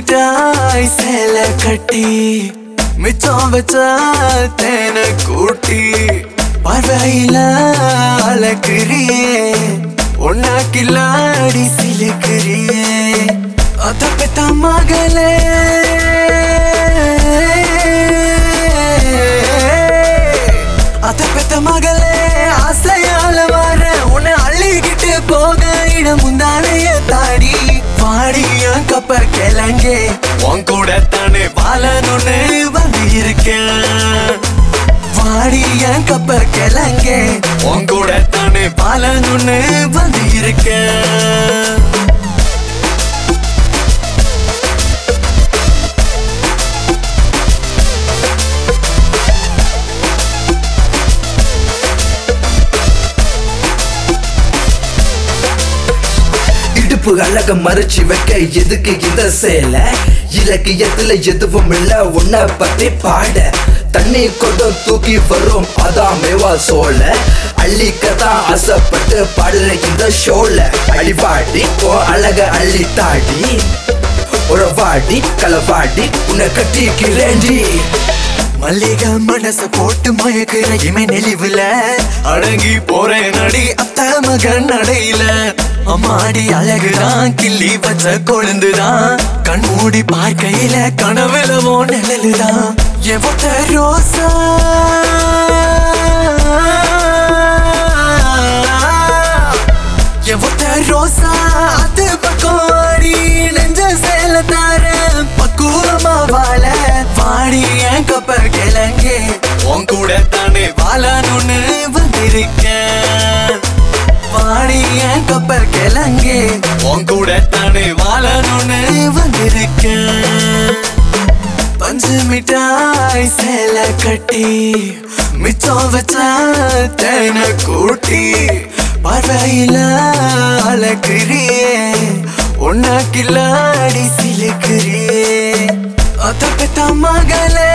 மிட்டாய் சேலை கட்டி மிச்சம் வச்ச தேனை கூட்டி பார்வையில அழகிறியே ஒன்னா கில்லாடி சிலுக்கிறியே அத பெத்த மகளே அத பெத்த மகளே ஆசையால வர உன்னை அள்ளிக்கிட்டு போக இடம் முந்தானைய தாடி பாடிய கப்ப கிளங்கே உன் கூட தானே வாழணும்னு வந்து இருக்கேன் வாடிய கப்ப கிளங்கே உன் கூட தானே வாழணும்னு வந்து இருக்கேன் இடுப்பு அழக மறைச்சு வைக்க எதுக்கு இந்த சேலை இலக்கியத்துல எதுவும் இல்ல உன்னை பத்தி பாட தண்ணி கொடம் தூக்கி வரும் அதான் மேவா சோழ அள்ளிக்கதான் ஆசைப்பட்டு பாடுற இந்த ஷோல அடிவாடி ஓ அழக அள்ளி தாடி உறவாடி களவாடி உன்னை கட்டிக்கிறேன்டி மல்லிகை மனச போட்டு மயக்குற இமை நெளிவுல அடங்கி போறேன் நடி அத்த மகன் நடையில அம்மாடி அழகுதான் கிள்ளி வச்ச கொழுந்துதான் கண் மூடி பார்க்கையில கனவுலவோ நிழலுதான் எவத்த ரோசா எவத்த ரோசா அது பக்கம் ஆடி நெஞ்ச சேல தார பக்குவமா வாழ வாடி என் கப்ப கிளங்கே உன் கூட தானே வாழணும்னு வந்திருக்கேன் வாடி என் கப்ப கிளங்கே உன் கூட தானே வாழணும்னு வந்திருக்கேன் பஞ்சு மிட்டாய் சேலை கட்டி மிச்சம் வச்ச தேனை கூட்டி பார்வையில அழகிறியே ஒன்னா கில்லாடி சிலுக்கிறியே அத பெத்த மகளே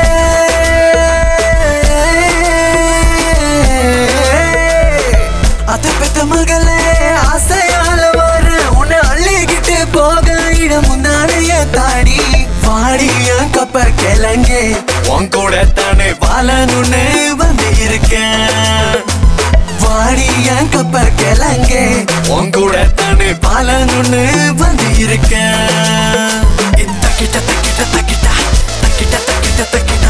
அத பெத்த மகளே ஆசையால வர உன்னை அள்ளிக்கிட்டு போக இடம் முந்தானைய தாடி வாடிய கப்ப கிளங்கே உன் கூட தானே வாழணும்னு வந்து இருக்கேன் வாடிய கப்ப கிளங்கே உன் கூட தானே வாழணும்னு வந்து இருக்கேன் தக்கிட்ட தக்கிட்ட தக்கிட்ட தக்கிட்ட தக்கிட்ட தக்கிட்ட